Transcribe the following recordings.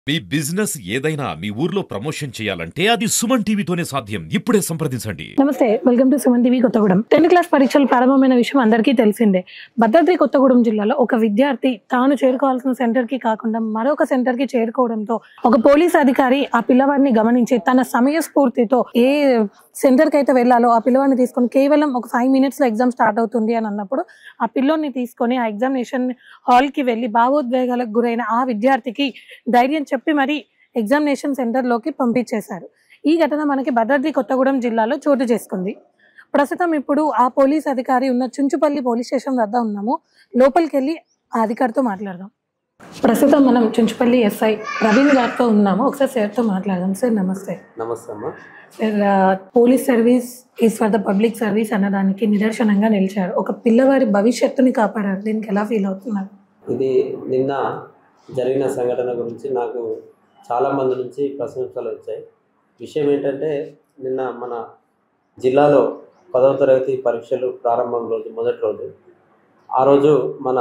మీ business ఏదైనా మీ ఊర్లో promotion చేయాలంటే అది సుమన్ టీవీతోనే సాధ్యం ఇప్పుడే సంప్రదించండి నమస్తే welcome to Suman TV Kothagudem tenth class పరీక్షలు ప్రారంభమైన విషయం అందరికీ తెలిసిందే భద్రాద్రి కొత్తగూడెం జిల్లాలో ఒక విద్యార్థి తాను చేరుకోవాల్సిన సెంటర్ కి కాకుండా మరొక సెంటర్ కి చేరుకోవడంతో ఒక పోలీస్ అధికారి ఆ పిల్లవాడిని గమనించి తన సమయ స్ఫూర్తితో ఏ సెంటర్ కి అయితే వెళ్ళాలో ఆ పిల్లవాడిని తీసుకొని కేవలం ఒక ఫైవ్ మినిట్స్ లో ఎగ్జామ్ స్టార్ట్ అవుతుంది అని అన్నప్పుడు ఆ పిల్లోని తీసుకొని ఆ ఎగ్జామినేషన్ హాల్ కి వెళ్ళి భావోద్వేగాలకు గురైన ఆ విద్యార్థికి ధైర్యం చెప్పి మరి ఎగ్జామినేషన్ సెంటర్లోకి పంపించేశారు ఈ ఘటన మనకి భద్రాద్రి కొత్తగూడెం జిల్లాలో చోటు చేసుకుంది ప్రస్తుతం ఇప్పుడు ఆ పోలీస్ అధికారి ఉన్న చుంచుపల్లి పోలీస్ స్టేషన్ వద్ద ఉన్నాము లోపలికి వెళ్ళి ఆ అధికారితో మాట్లాడదాం ప్రస్తుతం మనం చుంచుపల్లి ఎస్ఐ ప్రవీణ్ గారితో ఉన్నాము ఒకసారి సార్తో మాట్లాడదాం సార్ నమస్తే నమస్తే అమ్మా సార్ ఆ, police service is for the public service అన్నదానికి నిదర్శనంగా నిలిచారు ఒక పిల్లవాడి భవిష్యత్తుని కాపాడారు దీనికి ఎలా ఫీల్ అవుతున్నారు ఇది నిన్న జరిగిన సంఘటన గురించి నాకు చాలా మంది నుంచి ప్రశంసలు వచ్చాయి విషయం ఏంటంటే నిన్న మన జిల్లాలో పదవ తరగతి పరీక్షలు ప్రారంభం రోజు మొదటి రోజు ఆ రోజు మన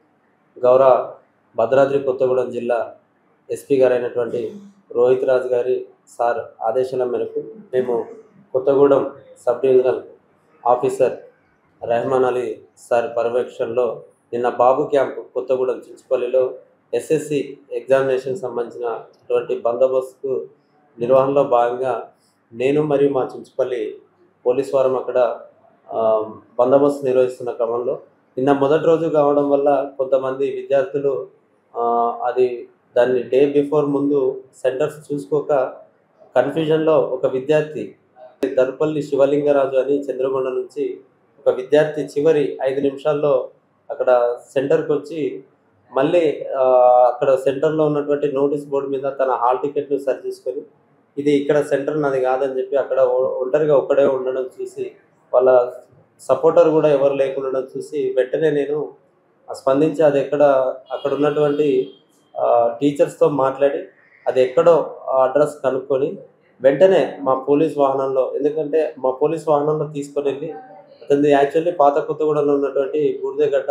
గౌరవ భద్రాద్రి కొత్తగూడెం జిల్లా ఎస్పీ గారైనటువంటి రోహిత్ రాజ్ గారి సార్ ఆదేశాల మేరకు మేము Kothagudem sub divisional officer Rehman Ali sir పర్యవేక్షణలో నిన్న బాబు క్యాంప్ కొత్తగూడెం చించుపల్లిలో ఎస్ఎస్సి ఎగ్జామినేషన్ సంబంధించినటువంటి బందోబస్తుకు నిర్వహణలో భాగంగా నేను మరియు మా చించుపల్లి పోలీస్ వారం అక్కడ ఆ, బందోబస్తు నిర్వహిస్తున్న క్రమంలో నిన్న మొదటి రోజు కావడం వల్ల కొంతమంది విద్యార్థులు ఆ, అది దాన్ని డే బిఫోర్ ముందు సెంటర్స్ చూసుకోక కన్ఫ్యూజన్లో ఒక విద్యార్థి దర్పల్లి శివలింగరాజు అని చంద్రగొండ నుంచి ఒక విద్యార్థి చివరి ఐదు నిమిషాల్లో అక్కడ సెంటర్కి వచ్చి మళ్ళీ ఆ, అక్కడ సెంటర్లో ఉన్నటువంటి నోటీస్ బోర్డు మీద తన హాల్ టికెట్ను సరి చూసుకొని ఇది ఇక్కడ సెంటర్ నాది కాదని చెప్పి అక్కడ ఒ- ఒంటరిగా ఒక్కడే ఉండడం చూసి వాళ్ళ సపోర్టర్ కూడా ఎవరు లేకుండా చూసి వెంటనే నేను స్పందించి అది ఎక్కడ అక్కడ ఉన్నటువంటి టీచర్స్తో మాట్లాడి అది ఎక్కడో అడ్రస్ కనుక్కొని వెంటనే మా పోలీస్ వాహనంలో ఎందుకంటే మా పోలీస్ వాహనంలో తీసుకొని వెళ్ళి అతనిది యాక్చువల్లీ పాత కొత్తగూడలో ఉన్నటువంటి Budidagadda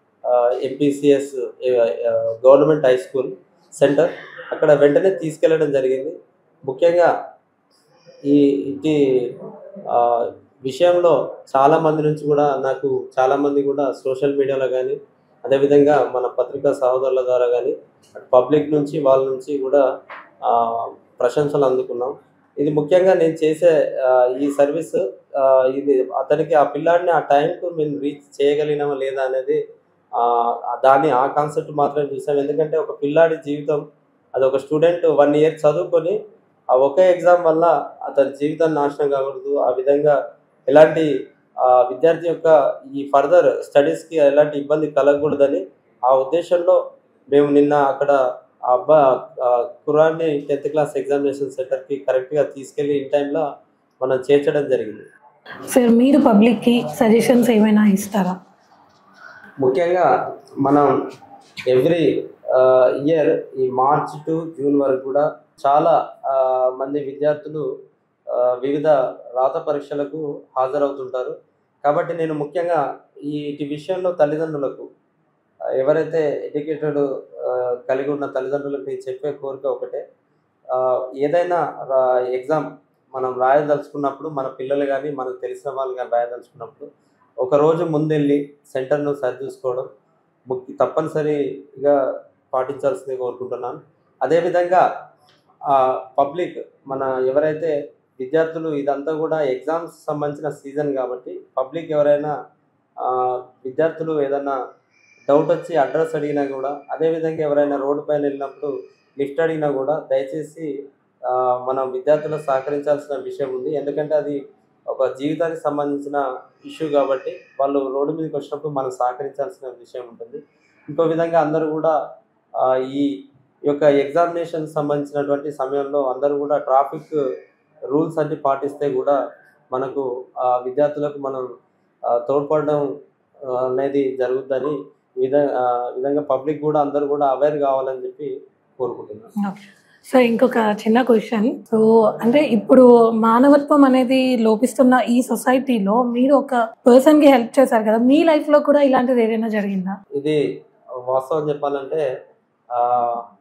MPCS government high school centre అక్కడ వెంటనే తీసుకెళ్ళడం జరిగింది ముఖ్యంగా ఈ ఇటు ఆ, విషయంలో చాలా మంది నుంచి కూడా నాకు చాలా మంది కూడా సోషల్ మీడియాలో కానీ అదేవిధంగా మన పత్రికా సహోదరుల ద్వారా కానీ పబ్లిక్ నుంచి వాళ్ళ నుంచి కూడా ఆ, ప్రశంసలు అందుకున్నాం ఇది ముఖ్యంగా నేను చేసే ఆ, ఈ సర్వీస్ ఆ, ఇది అతనికి ఆ పిల్లాడిని ఆ టైంకు మేము రీచ్ చేయగలిగినామా లేదా అనేది ఆ, దాన్ని ఆ కాన్సెప్ట్ మాత్రమే చూసాం ఎందుకంటే ఒక పిల్లాడి జీవితం అది ఒక స్టూడెంట్ వన్ ఇయర్ చదువుకొని ఆ ఒకే ఎగ్జామ్ వల్ల అతని జీవితాన్ని నాశనం కాకూడదు ఆ విధంగా ఎలాంటి ఆ, విద్యార్థి యొక్క ఈ ఫర్దర్ స్టడీస్కి ఎలాంటి ఇబ్బంది కలగకూడదని ఆ ఉద్దేశంలో మేము నిన్న అక్కడ ఆ అబ్బా ఆ కురాన్ని టెన్త్ క్లాస్ ఎగ్జామినేషన్ సెంటర్కి కరెక్ట్గా తీసుకెళ్ళి ఇన్ టైంలో మనం చేర్చడం జరిగింది సార్ మీరు పబ్లిక్ కి సజెషన్స్ ఏమైనా ఇస్తారా ముఖ్యంగా మనం ఎవ్రీ ఇయర్ ఈ మార్చ్ టు జూన్ వరకు కూడా చాలా ఆ, మంది విద్యార్థులు ఆ, వివిధ రాత పరీక్షలకు హాజరవుతుంటారు కాబట్టి నేను ముఖ్యంగా ఈ ఇటు విషయంలో తల్లిదండ్రులకు ఆ, ఎవరైతే ఎడ్యుకేటెడ్ కలిగి ఉన్న తల్లిదండ్రులకు నేను చెప్పే కోరిక ఒకటే ఆ, ఏదైనా ఎగ్జామ్ మనం రాయదలుచుకున్నప్పుడు మన పిల్లలు కానీ మనకు తెలిసిన వాళ్ళు కానీ రాయదలుచుకున్నప్పుడు ఒక రోజు ముందెళ్ళి సెంటర్ను సరి చూసుకోవడం ముఖ్య తప్పనిసరిగా పాటించాల్సింది కోరుకుంటున్నాను అదేవిధంగా పబ్లిక్ మన ఎవరైతే విద్యార్థులు ఇదంతా కూడా ఎగ్జామ్స్ సంబంధించిన సీజన్ కాబట్టి పబ్లిక్ ఎవరైనా ఆ, విద్యార్థులు ఏదైనా డౌట్ వచ్చి అడ్రస్ అడిగినా కూడా అదేవిధంగా ఎవరైనా రోడ్డు పైన వెళ్ళినప్పుడు లిఫ్ట్ అడిగినా కూడా దయచేసి ఆ, మనం విద్యార్థులకు సహకరించాల్సిన విషయం ఉంది ఎందుకంటే అది ఒక జీవితానికి సంబంధించిన ఇష్యూ కాబట్టి వాళ్ళు రోడ్డు మీదకి వచ్చినప్పుడు మనం సహకరించాల్సిన విషయం ఉంటుంది ఇంకో విధంగా అందరూ కూడా ఆ, ఈ యొక్క ఎగ్జామినేషన్ సంబంధించినటువంటి సమయంలో అందరూ కూడా ట్రాఫిక్ రూల్స్ అన్ని పాటిస్తే కూడా మనకు ఆ విద్యార్థులకు మనం ఆ, తోడ్పడడం ఆ, అనేది జరుగుద్దని ఈ విధ ఆ, విధంగా పబ్లిక్ కూడా అందరూ కూడా అవేర్ కావాలని చెప్పి కోరుకుంటున్నాను సో ఇంకొక చిన్న క్వశ్చన్ సో అంటే ఇప్పుడు మానవత్వం అనేది లోపిస్తున్న ఈ సొసైటీలో మీరు ఒక పర్సన్ కి హెల్ప్ చేశారు కదా మీ లైఫ్ లో కూడా ఇలాంటిది ఏదైనా జరిగిందా ఇది వాస్తవం చెప్పాలంటే ఆ,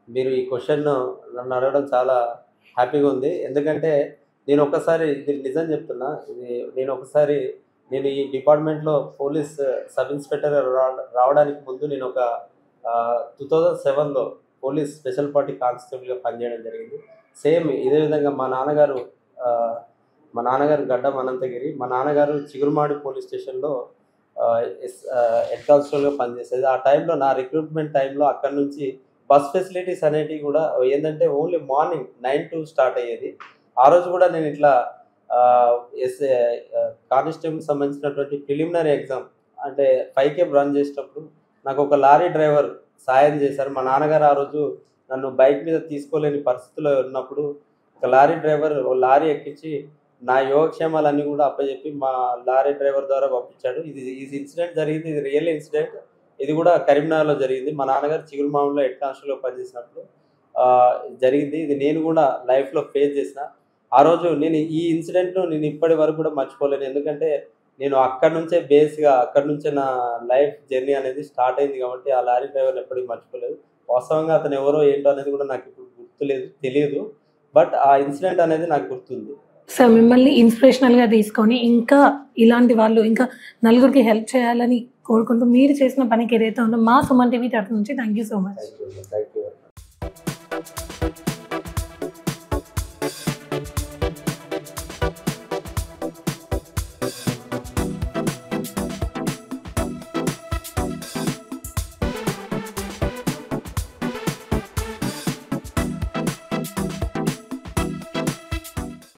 మీరు ఈ క్వశ్చన్ నన్ను అడగడం చాలా హ్యాపీగా ఉంది ఎందుకంటే నేను ఒకసారి ఇది నిజం చెప్తున్నా ఇది నేను ఒకసారి నేను ఈ డిపార్ట్మెంట్లో పోలీస్ సబ్ ఇన్స్పెక్టర్ రావడానికి ముందు నేను ఒక టూ థౌజండ్ సెవెన్లో పోలీస్ స్పెషల్ పార్టీ కానిస్టేబుల్గా పనిచేయడం జరిగింది సేమ్ ఇదే విధంగా మా నాన్నగారు ఆ, మా నాన్నగారు గడ్డం అనంతగిరి మా నాన్నగారు చిగురుమాడి పోలీస్ స్టేషన్లో హెడ్ కానిస్టేబుల్గా పనిచేసేది ఆ టైంలో నా రిక్రూట్మెంట్ టైంలో అక్కడ నుంచి బస్ ఫెసిలిటీస్ అనేటివి కూడా ఏంటంటే only morning nine to start అయ్యేది ఆ రోజు కూడా నేను ఇట్లా ఎస్ కానిస్టేబుల్ సంబంధించినటువంటి ప్రిలిమినరీ ఎగ్జామ్ అంటే ఫైవ్ కేప్ రన్ చేసేటప్పుడు నాకు ఒక లారీ డ్రైవర్ సాయం చేశారు మా నాన్నగారు ఆ రోజు నన్ను బైక్ మీద తీసుకోలేని పరిస్థితిలో ఉన్నప్పుడు ఒక లారీ డ్రైవర్ ఓ లారీ ఎక్కించి నా యోగక్షేమాలన్నీ కూడా అప్పచెప్పి మా లారీ డ్రైవర్ ద్వారా పంపించాడు ఇది ఈ ఇన్సిడెంట్ జరిగింది ఇది రియల్ ఇన్సిడెంట్ ఇది కూడా కరీంనగర్లో జరిగింది మా నాన్నగారు చిగురుమాములో హెడ్ కానిస్టేబుల్లో పనిచేసినప్పుడు ఆ, జరిగింది ఇది నేను కూడా లైఫ్లో ఫేస్ చేసిన ఆ రోజు నేను ఈ ఇన్సిడెంట్ను నేను ఇప్పటి వరకు కూడా మర్చిపోలేను ఎందుకంటే నేను అక్కడ నుంచే బేస్గా అక్కడ నుంచే నా లైఫ్ జర్నీ అనేది స్టార్ట్ అయింది కాబట్టి ఆ లారీ డ్రైవర్ ఎప్పటికీ మర్చిపోలేదు వాస్తవంగా అతను ఎవరో ఏంటో అనేది కూడా నాకు ఇప్పుడు గుర్తులేదు తెలియదు బట్ ఆ ఇన్సిడెంట్ అనేది నాకు గుర్తుంది సో మిమ్మల్ని ఇన్స్పిరేషనల్ గా తీసుకొని ఇంకా ఇలాంటి వాళ్ళు ఇంకా నలుగురికి హెల్ప్ చేయాలని కోరుకుంటూ మీరు చేసిన పనికి ఏదైతే ఉందో మా సుమన్ టీవీ తరఫు నుంచి thank you so much thank you thank you